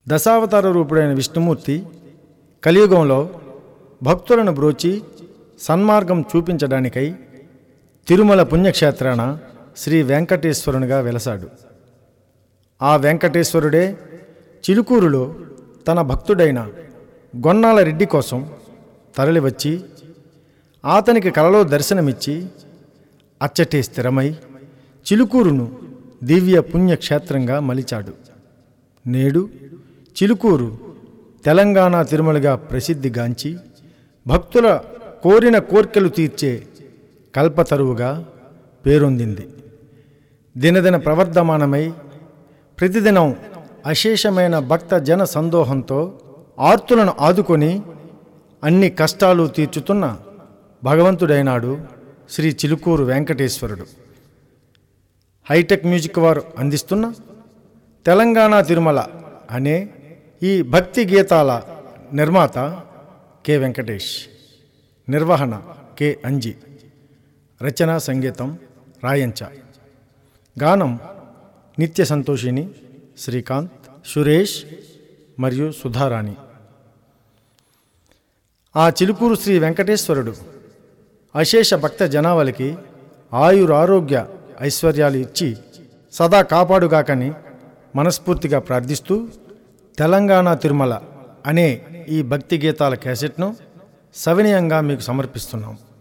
దశావతార రూపుడైన విష్ణుమూర్తి కలియుగంలో భక్తులను బ్రోచి సన్మార్గం చూపించడానికై తిరుమల పుణ్యక్షేత్రాన శ్రీ వెంకటేశ్వరునిగా వెలసాడు ఆ వెంకటేశ్వరుడే చిలుకూరులో తన భక్తుడైన గొన్నాల రెడ్డి కోసం తరలివచ్చి అతనికి కలలో దర్శనమిచ్చి అచ్చటే స్థిరమై చిలుకూరును దివ్య పుణ్యక్షేత్రంగా మలిచాడు నేడు చిలుకూరు తెలంగాణ తిరుమలగా ప్రసిద్ధిగాంచి భక్తుల కోరిన కోర్కెలు తీర్చే కల్పతరువుగా పేరొందింది దినదిన ప్రవర్ధమానమై ప్రతిదినం అశేషమైన భక్త జన సందోహంతో ఆర్తులను ఆదుకొని అన్ని కష్టాలు తీర్చుతున్న భగవంతుడైనాడు శ్రీ చిలుకూరు వెంకటేశ్వరుడు హైటెక్ మ్యూజిక్ వారు అందిస్తున్న తెలంగాణ తిరుమల అనే ఈ భక్తి గీతాల నిర్మాత కె వెంకటేష్ నిర్వహణ కె అంజి రచన సంగీతం రాయంచ గానం నిత్య సంతోషిని శ్రీకాంత్ సురేష్ మరియు సుధారాణి ఆ చిలుకూరు శ్రీ వెంకటేశ్వరుడు అశేష భక్త జనావళికి ఆయురారోగ్య ఐశ్వర్యాలు ఇచ్చి సదా కాపాడుగాకని మనస్ఫూర్తిగా ప్రార్థిస్తూ తెలంగాణ తిరుమల అనే ఈ భక్తి గీతాల క్యాసెట్ను సవినయంగా మీకు సమర్పిస్తున్నాం